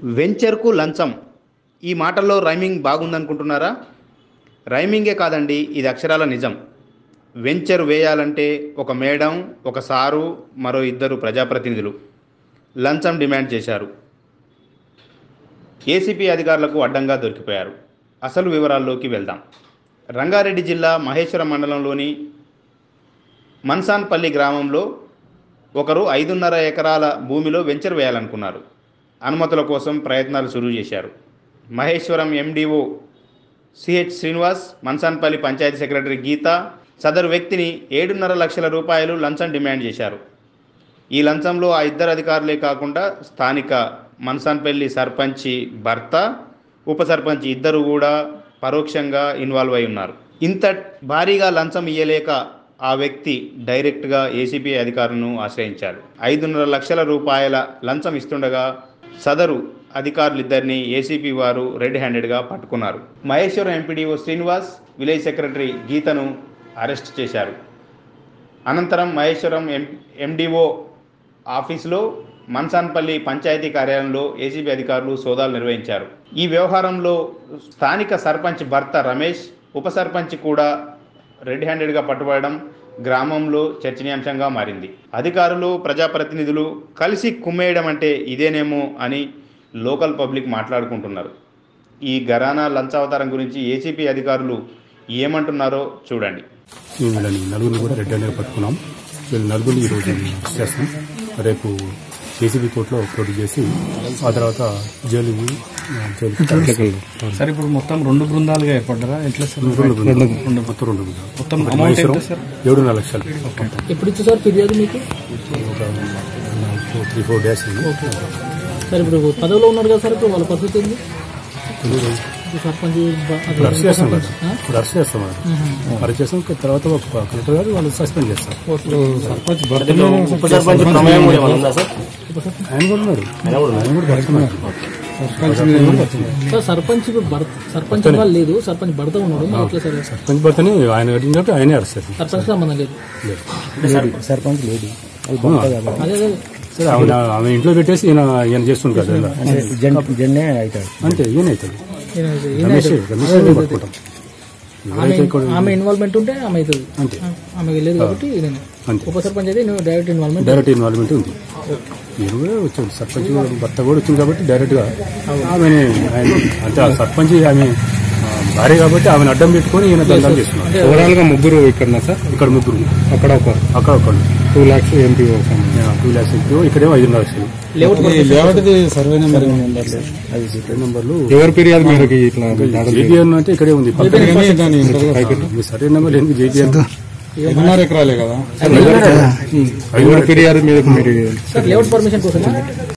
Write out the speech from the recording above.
వెంచర్కు లంచం ఈ మాటల్లో రైమింగ్ బాగుందనుకుంటున్నారా రైమింగే కాదండి ఇది అక్షరాల నిజం వెంచర్ వేయాలంటే ఒక మేడం ఒక సారు మరో ఇద్దరు ప్రజాప్రతినిధులు లంచం డిమాండ్ చేశారు ఏసీపీ అధికారులకు అడ్డంగా దొరికిపోయారు అసలు వివరాల్లోకి వెళ్దాం రంగారెడ్డి జిల్లా మహేశ్వరం మండలంలోని మన్సాన్పల్లి గ్రామంలో ఒకరు ఐదున్నర ఎకరాల భూమిలో వెంచర్ వేయాలనుకున్నారు అనుమతుల కోసం ప్రయత్నాలు సురువు చేశారు Maheshwaram MDO CH Srinivas Mansanpalli panchayat secretary Geetha సదరు వ్యక్తిని ఏడున్నర లక్షల రూపాయలు లంచం డిమాండ్ చేశారు ఈ లంచంలో ఆ ఇద్దరు అధికారులే కాకుండా స్థానిక మన్సాన్పల్లి సర్పంచి భర్త ఉప సర్పంచ్ ఇద్దరు కూడా పరోక్షంగా ఇన్వాల్వ్ అయి ఉన్నారు ఇంత భారీగా లంచం ఇయ్యలేక ఆ వ్యక్తి డైరెక్ట్గా ఏసీబీ అధికారులను ఆశ్రయించారు ఐదున్నర లక్షల రూపాయల లంచం ఇస్తుండగా సదరు అధికారులిద్దరిని ఏసీపీ వారు రెడ్ హ్యాండెడ్గా పట్టుకున్నారు Maheshwaram MPDO Srinivas village secretary గీతను అరెస్ట్ చేశారు అనంతరం మహేశ్వరం ఎం ఎండిఓ ఆఫీసులో మన్సాన్పల్లి పంచాయతీ కార్యాలయంలో ఏసీబీ అధికారులు సోదాలు నిర్వహించారు ఈ వ్యవహారంలో స్థానిక సర్పంచ్ భర్త రమేష్ ఉప సర్పంచ్ కూడా రెడ్ హ్యాండెడ్గా పట్టుబడడం గ్రామంలో చర్చనీయాంశంగా మారింది అధికారులు ప్రజాప్రతినిధులు కలిసి కుమ్మేయడం అంటే ఇదేనేమో అని లోకల్ పబ్లిక్ మాట్లాడుకుంటున్నారు ఈ గరానా లంచావతారం గురించి ఏసీపీ అధికారులు ఏమంటున్నారో చూడండి మేము వీళ్ళని నలుగురిని కూడా రెడ్ హ్యాండెడ్ పట్టుకున్నాం వీళ్ళ నలుగురిని ఈరోజు అరెస్ట్ చేస్తాం రేపు ఏసీబీ కోర్టులో ప్రొడ్యూస్ చేసి ఆ తర్వాత జైలు జైలుకి సార్ ఇప్పుడు మొత్తం రెండు బృందాలుగా ఏర్పడ్డారా ఎట్లా సార్ రెండు బృందాలు. మొత్తం రెండు బృందాలు. మొత్తం ఒకటి అమౌంట్ ఎంత మహేశ్వరం, సార్ ఏడున్నర లక్షలు ఎప్పుడు ఇచ్చు సార్ ఫిర్యాదు మీకు త్రీ ఫోర్ డేస్ సార్ ఇప్పుడు పదవిలో ఉన్నారు కదా సార్ ఇప్పుడు వాళ్ళ పరిస్థితి ఏంది ఇప్పుడు సర్పంచ్ బ- అది ఇప్పుడు అరెస్ట్ చేస్తాం కదా ఆ? ఇప్పుడు అరెస్ట్ చేస్తాం కదా అరెస్ట్ చేస్తాం తర్వాత ఒక కలెక్టర్ గారు వాళ్ళు సస్పెండ్ చేస్తారు ఉప సర్పంచ్ ఆయన కూడా ఉన్నారు ఆయన కూడా పట్టుకున్నారు సార్ సర్పంచ్ ఇప్పుడు భర్త సర్పంచ్ వాళ్ళు లేదు సర్పంచ్ భర్త ఉన్నాడు మరి ఎట్లా సార్ సర్పంచ్ భర్తని ఆయన అడిగిన కాబట్టి ఆయనే అరెస్ట్ చేస్తారు సర్పంచ్ సంబంధం లేదు సర్పంచ్ లేదు అదే అదే సరే ఆమె ఆమె ఇంట్లో పెట్టేసి ఈయన ఈయన చేస్తుంటారు కదా అంతే ఈయన అవుతుంది ఈయన- ఈయన రమేష్ అవుతుంది. రమేష్ అదే, అదే. పట్టుకుంటాం ఆమె ఎవరైతే ఇక్కడ ఆమె ఇన్వాల్వ్మెంట్ ఉంటే ఆమె అవుతుంది అంతే ఆమె లేదు కాబట్టి ఈయన అంతే ఉప సర్పంచ్ అయితే నువ్వు డైరెక్ట్ ఇన్వాల్వ్మెంట్ డైరెక్ట్ ఇన్వాల్వ్మెంట్ ఉంది మీరు కూడా వచ్చాడు సర్పంచ్ భర్త కూడా వచ్చింది కాబట్టి డైరెక్ట్ గా ఆమెని ఆయన అంటే ఆ సర్పంచ్ ఆమె ఆ, భార్య కాబట్టి ఆమెను అడ్డం పెట్టుకొని ఈయన దండాలు చేస్తున్నారు ఓవరాల్ గా ముగ్గురు ఇక్కడ సార్ ఇక్కడ ముగ్గురు అక్కడ ఒక అక్కడ ఒకళ్ళు two lakhs MP two lakhs ఎక్కువ ఇక్కడేమో ఐదున్నర లక్షలు లేఅవుట్ లేవటిది సర్వే నెంబర్ అది సర్వే నెంబర్లు ఎవరి ఫిర్యాదు మేరకు ఇట్లా జేబీఎన్ అంటే ఇక్కడే ఉంది పక్కన కానీ దాని పైకెట్టు మీ సర్వే నెంబర్ ఏంటి జేబీఎన్ ఐదున్నర ఎకరాలే కదా ఎవరి ఫిర్యాదు మీద మీరు సార్ లేఅవుట్ పర్మిషన్ కోసం